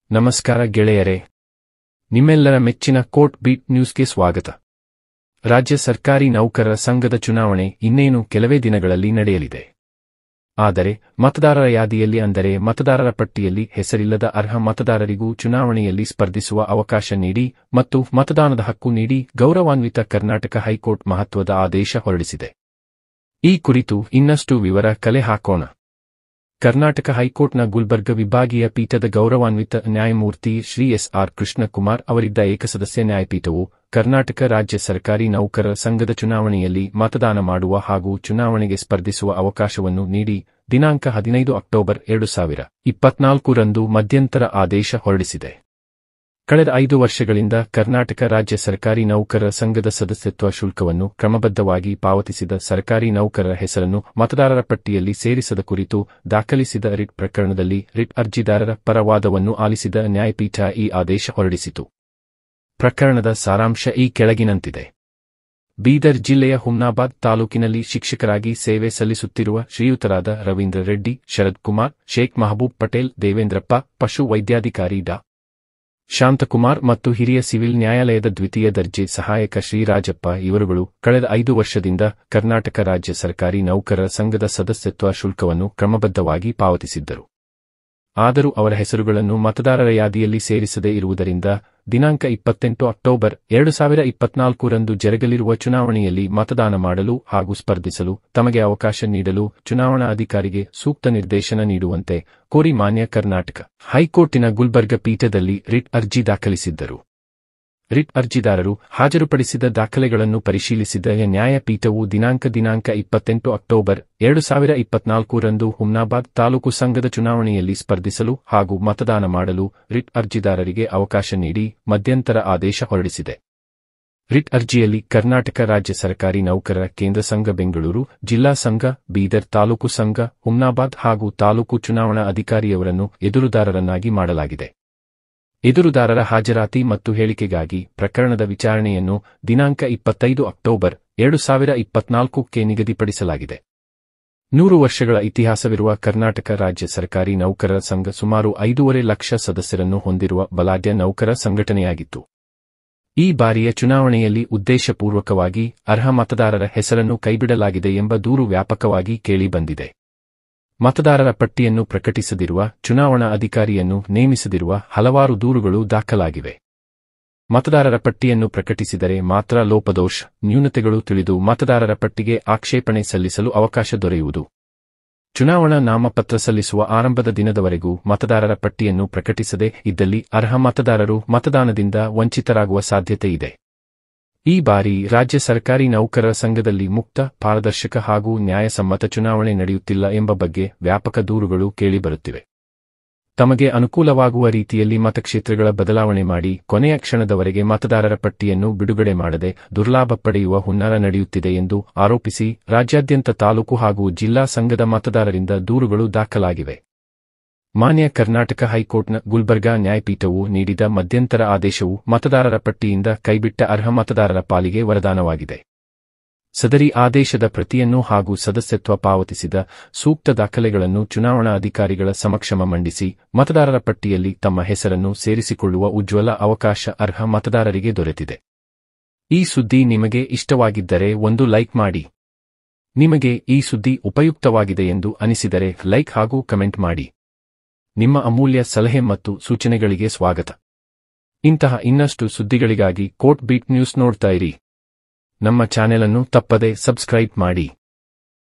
ನಮಸ್ಕಾರ ಗೆಳೆಯರೇ ನಿಮ್ಮೆಲ್ಲರ ಮೆಚ್ಚಿನ ಕೋರ್ಟ್ ಬೀಟ್ ನ್ಯೂಸ್ಗೆ ಸ್ವಾಗತ ರಾಜ್ಯ ಸರ್ಕಾರಿ ನೌಕರರ ಸಂಘದ ಚುನಾವಣೆ ಇನ್ನೇನು ಕೆಲವೇ ದಿನಗಳಲ್ಲಿ ನಡೆಯಲಿದೆ ಆದರೆ ಮತದಾರರ ಯಾದಿಯಲ್ಲಿ ಅಂದರೆ ಮತದಾರರ ಪಟ್ಟಿಯಲ್ಲಿ ಹೆಸರಿಲ್ಲದ ಅರ್ಹ ಮತದಾರರಿಗೂ ಚುನಾವಣೆಯಲ್ಲಿ ಸ್ಪರ್ಧಿಸುವ ಅವಕಾಶ ನೀಡಿ ಮತ್ತು ಮತದಾನದ ಹಕ್ಕು ನೀಡಿ ಗೌರವಾನ್ವಿತ ಕರ್ನಾಟಕ ಹೈಕೋರ್ಟ್ ಮಹತ್ವದ ಆದೇಶ ಹೊರಡಿಸಿದೆ ಈ ಕುರಿತು ಇನ್ನಷ್ಟು ವಿವರ ಕಲೆ ಹಾಕೋಣ ಕರ್ನಾಟಕ ಹೈಕೋರ್ಟ್ನ ಗುಲ್ಬರ್ಗ ವಿಭಾಗೀಯ ಪೀಠದ ಗೌರವಾನ್ವಿತ ನ್ಯಾಯಮೂರ್ತಿ ಶ್ರೀ ಎಸ್ ಆರ್ ಕೃಷ್ಣಕುಮಾರ್ ಅವರಿದ್ದ ಏಕಸದಸ್ಯ ನ್ಯಾಯಪೀಠವು ಕರ್ನಾಟಕ ರಾಜ್ಯ ಸರ್ಕಾರಿ ನೌಕರರ ಸಂಘದ ಚುನಾವಣೆಯಲ್ಲಿ ಮತದಾನ ಮಾಡುವ ಹಾಗೂ ಚುನಾವಣೆಗೆ ಸ್ಪರ್ಧಿಸುವ ಅವಕಾಶವನ್ನು ನೀಡಿ ದಿನಾಂಕ ಹದಿನೈದು ಅಕ್ಟೋಬರ್ ಎರಡು ಸಾವಿರ ಇಪ್ಪತ್ನಾಲ್ಕರಂದು ಮಧ್ಯಂತರ ಆದೇಶ ಹೊರಡಿಸಿದೆ ಕಳೆದ ಐದು ವರ್ಷಗಳಿಂದ ಕರ್ನಾಟಕ ರಾಜ್ಯ ಸರ್ಕಾರಿ ನೌಕರರ ಸಂಘದ ಸದಸ್ಯತ್ವ ಶುಲ್ಕವನ್ನು ಕ್ರಮಬದ್ಧವಾಗಿ ಪಾವತಿಸಿದ ಸರ್ಕಾರಿ ನೌಕರರ ಹೆಸರನ್ನು ಮತದಾರರ ಪಟ್ಟಿಯಲ್ಲಿ ಸೇರಿಸದ ಕುರಿತು ದಾಖಲಿಸಿದ ರಿಟ್ ಪ್ರಕರಣದಲ್ಲಿ ರಿಟ್ ಅರ್ಜಿದಾರರ ಪರವಾದವನ್ನು ಆಲಿಸಿದ ನ್ಯಾಯಪೀಠ ಈ ಆದೇಶ ಹೊರಡಿಸಿತು ಪ್ರಕರಣದ ಸಾರಾಂಶ ಈ ಕೆಳಗಿನಂತಿದೆ ಬೀದರ್ ಜಿಲ್ಲೆಯ ಹುಮ್ನಾಬಾದ್ ತಾಲೂಕಿನಲ್ಲಿ ಶಿಕ್ಷಕರಾಗಿ ಸೇವೆ ಸಲ್ಲಿಸುತ್ತಿರುವ ಶ್ರೀಯುತರಾದ ರವೀಂದ್ರ ರೆಡ್ಡಿ ಶರದ್ ಕುಮಾರ್ ಶೇಖ್ ಮಹಬೂಬ್ ಪಟೇಲ್ ದೇವೇಂದ್ರಪ್ಪ ಪಶು ವೈದ್ಯಾಧಿಕಾರಿ ಡಾ ಶಾಂತಕುಮಾರ್ ಮತ್ತು ಹಿರಿಯ ಸಿವಿಲ್ ನ್ಯಾಯಾಲಯದ ದ್ವಿತೀಯ ದರ್ಜೆ ಸಹಾಯಕ ಶ್ರೀರಾಜಪ್ಪ ಇವರುಗಳು ಕಳೆದ ಐದು ವರ್ಷದಿಂದ ಕರ್ನಾಟಕ ರಾಜ್ಯ ಸರ್ಕಾರಿ ನೌಕರರ ಸಂಘದ ಸದಸ್ಯತ್ವ ಶುಲ್ಕವನ್ನು ಕ್ರಮಬದ್ಧವಾಗಿ ಪಾವತಿಸಿದ್ದರು ಆದರೂ ಅವರ ಹೆಸರುಗಳನ್ನು ಮತದಾರರ ಯಾದಿಯಲ್ಲಿ ಸೇರಿಸದೇ ಇರುವುದರಿಂದ ದಿನಾಂಕ ಇಪ್ಪತ್ತೆಂಟು ಅಕ್ಟೋಬರ್ ಎರಡು ಸಾವಿರ ಇಪ್ಪತ್ನಾಲ್ಕರಂದು ಜರುಗಲಿರುವ ಚುನಾವಣೆಯಲ್ಲಿ ಮತದಾನ ಮಾಡಲು ಹಾಗೂ ಸ್ಪರ್ಧಿಸಲು ತಮಗೆ ಅವಕಾಶ ನೀಡಲು ಚುನಾವಣಾ ಅಧಿಕಾರಿಗೆ ಸೂಕ್ತ ನಿರ್ದೇಶನ ನೀಡುವಂತೆ ಕೋರಿ ಮಾನ್ಯ ಕರ್ನಾಟಕ ಹೈಕೋರ್ಟಿನ ಗುಲ್ಬರ್ಗ ಪೀಠದಲ್ಲಿ ರಿಟ್ ಅರ್ಜಿ ದಾಖಲಿಸಿದ್ದರು ರಿಟ್ ಅರ್ಜಿದಾರರು ಹಾಜರುಪಡಿಸಿದ ದಾಖಲೆಗಳನ್ನು ಪರಿಶೀಲಿಸಿದ ನ್ಯಾಯಪೀಠವು ದಿನಾಂಕ ದಿನಾಂಕ ಇಪ್ಪತ್ತೆಂಟು ಅಕ್ಟೋಬರ್ ಎರಡು ಸಾವಿರ ಇಪ್ಪತ್ನಾಲ್ಕರಂದು ಹುಮ್ನಾಬಾದ್ ತಾಲೂಕು ಸಂಘದ ಚುನಾವಣೆಯಲ್ಲಿ ಸ್ಪರ್ಧಿಸಲು ಹಾಗೂ ಮತದಾನ ಮಾಡಲು ರಿಟ್ ಅರ್ಜಿದಾರರಿಗೆ ಅವಕಾಶ ನೀಡಿ ಮಧ್ಯಂತರ ಆದೇಶ ಹೊರಡಿಸಿದೆ ರಿಟ್ ಅರ್ಜಿಯಲ್ಲಿ ಕರ್ನಾಟಕ ರಾಜ್ಯ ಸರ್ಕಾರಿ ನೌಕರರ ಕೇಂದ್ರ ಸಂಘ ಬೆಂಗಳೂರು ಜಿಲ್ಲಾ ಸಂಘ ಬೀದರ್ ತಾಲೂಕು ಸಂಘ ಹುಮ್ನಾಬಾದ್ ಹಾಗೂ ತಾಲೂಕು ಚುನಾವಣಾ ಅಧಿಕಾರಿಯವರನ್ನು ಎದುರುದಾರರನ್ನಾಗಿ ಮಾಡಲಾಗಿದೆ ಎದುರುದಾರರ ಹಾಜರಾತಿ ಮತ್ತು ಹೇಳಿಕೆಗಾಗಿ ಪ್ರಕರಣದ ವಿಚಾರಣೆಯನ್ನು ದಿನಾಂಕ ಇಪ್ಪತ್ತೈದು ಅಕ್ಟೋಬರ್ ಎರಡು ಸಾವಿರ ಇಪ್ಪತ್ನಾಲ್ಕಕ್ಕೆ ನಿಗದಿಪಡಿಸಲಾಗಿದೆ ನೂರು ವರ್ಷಗಳ ಇತಿಹಾಸವಿರುವ ಕರ್ನಾಟಕ ರಾಜ್ಯ ಸರ್ಕಾರಿ ನೌಕರರ ಸಂಘ ಸುಮಾರು ಐದೂವರೆ ಲಕ್ಷ ಸದಸ್ಯರನ್ನು ಹೊಂದಿರುವ ಬಲಾಢ್ಯ ನೌಕರ ಸಂಘಟನೆಯಾಗಿತ್ತು ಈ ಬಾರಿಯ ಚುನಾವಣೆಯಲ್ಲಿ ಉದ್ದೇಶಪೂರ್ವಕವಾಗಿ ಅರ್ಹ ಮತದಾರರ ಹೆಸರನ್ನು ಕೈಬಿಡಲಾಗಿದೆ ಎಂಬ ದೂರು ವ್ಯಾಪಕವಾಗಿ ಕೇಳಿಬಂದಿದೆ ಮತದಾರರ ಪಟ್ಟಿಯನ್ನು ಪ್ರಕಟಿಸದಿರುವ ಚುನಾವಣಾ ಅಧಿಕಾರಿಯನ್ನು ನೇಮಿಸದಿರುವ ಹಲವಾರು ದೂರುಗಳು ದಾಖಲಾಗಿವೆ ಮತದಾರರ ಪಟ್ಟಿಯನ್ನು ಪ್ರಕಟಿಸಿದರೆ ಮಾತ್ರ ಲೋಪದೋಷ ನ್ಯೂನತೆಗಳು ತಿಳಿದು ಮತದಾರರ ಪಟ್ಟಿಗೆ ಆಕ್ಷೇಪಣೆ ಸಲ್ಲಿಸಲು ಅವಕಾಶ ದೊರೆಯುವುದು ಚುನಾವಣಾ ನಾಮಪತ್ರ ಸಲ್ಲಿಸುವ ಆರಂಭದ ದಿನದವರೆಗೂ ಮತದಾರರ ಪಟ್ಟಿಯನ್ನು ಪ್ರಕಟಿಸದೇ ಇದ್ದಲ್ಲಿ ಅರ್ಹ ಮತದಾರರು ಮತದಾನದಿಂದ ವಂಚಿತರಾಗುವ ಸಾಧ್ಯತೆಯಿದೆ ಈ ಬಾರಿ ರಾಜ್ಯ ಸರ್ಕಾರಿ ನೌಕರರ ಸಂಘದಲ್ಲಿ ಮುಕ್ತ ಪಾರದರ್ಶಕ ಹಾಗೂ ನ್ಯಾಯಸಮ್ಮತ ಚುನಾವಣೆ ನಡೆಯುತ್ತಿಲ್ಲ ಎಂಬ ಬಗ್ಗೆ ವ್ಯಾಪಕ ದೂರುಗಳು ಕೇಳಿಬರುತ್ತಿವೆ ತಮಗೆ ಅನುಕೂಲವಾಗುವ ರೀತಿಯಲ್ಲಿ ಮತಕ್ಷೇತ್ರಗಳ ಬದಲಾವಣೆ ಮಾಡಿ ಕೊನೆಯ ಕ್ಷಣದವರೆಗೆ ಮತದಾರರ ಪಟ್ಟಿಯನ್ನು ಬಿಡುಗಡೆ ಮಾಡದೆ ದುರ್ಲಾಭ ಪಡೆಯುವ ಹುನ್ನಾರ ನಡೆಯುತ್ತಿದೆ ಎಂದು ಆರೋಪಿಸಿ ರಾಜ್ಯಾದ್ಯಂತ ತಾಲೂಕು ಹಾಗೂ ಜಿಲ್ಲಾ ಸಂಘದ ಮತದಾರರಿಂದ ದೂರುಗಳು ದಾಖಲಾಗಿವೆ ಮಾನ್ಯ ಕರ್ನಾಟಕ ಹೈಕೋರ್ಟ್ನ ಗುಲ್ಬರ್ಗಾ ನ್ಯಾಯಪೀಠವು ನೀಡಿದ ಮಧ್ಯಂತರ ಆದೇಶವು ಮತದಾರರ ಪಟ್ಟಿಯಿಂದ ಕೈಬಿಟ್ಟ ಅರ್ಹ ಮತದಾರರ ಪಾಲಿಗೆ ವರದಾನವಾಗಿದೆ ಸದರಿ ಆದೇಶದ ಪ್ರತಿಯನ್ನು ಹಾಗೂ ಸದಸ್ಯತ್ವ ಪಾವತಿಸಿದ ಸೂಕ್ತ ದಾಖಲೆಗಳನ್ನು ಚುನಾವಣಾ ಅಧಿಕಾರಿಗಳ ಸಮಕ್ಷಮ ಮಂಡಿಸಿ ಮತದಾರರ ಪಟ್ಟಿಯಲ್ಲಿ ತಮ್ಮ ಹೆಸರನ್ನು ಸೇರಿಸಿಕೊಳ್ಳುವ ಉಜ್ವಲ ಅವಕಾಶ ಅರ್ಹ ಮತದಾರರಿಗೆ ದೊರೆತಿದೆ ಈ ಸುದ್ದಿ ನಿಮಗೆ ಇಷ್ಟವಾಗಿದ್ದರೆ ಒಂದು ಲೈಕ್ ಮಾಡಿ ನಿಮಗೆ ಈ ಸುದ್ದಿ ಉಪಯುಕ್ತವಾಗಿದೆ ಎಂದು ಅನಿಸಿದರೆ ಲೈಕ್ ಹಾಗೂ ಕಮೆಂಟ್ ಮಾಡಿ ನಿಮ್ಮ ಅಮೂಲ್ಯ ಸಲಹೆ ಮತ್ತು ಸೂಚನೆಗಳಿಗೆ ಸ್ವಾಗತ ಇಂತಹ ಇನ್ನಷ್ಟು ಸುದ್ದಿಗಳಿಗಾಗಿ ಕೋರ್ಟ್ ಬೀಟ್ ನ್ಯೂಸ್ ನೋಡ್ತಾ ಇರಿ ನಮ್ಮ ಚಾನೆಲ್ ಅನ್ನು ತಪ್ಪದೆ ಸಬ್ಸ್ಕ್ರೈಬ್ ಮಾಡಿ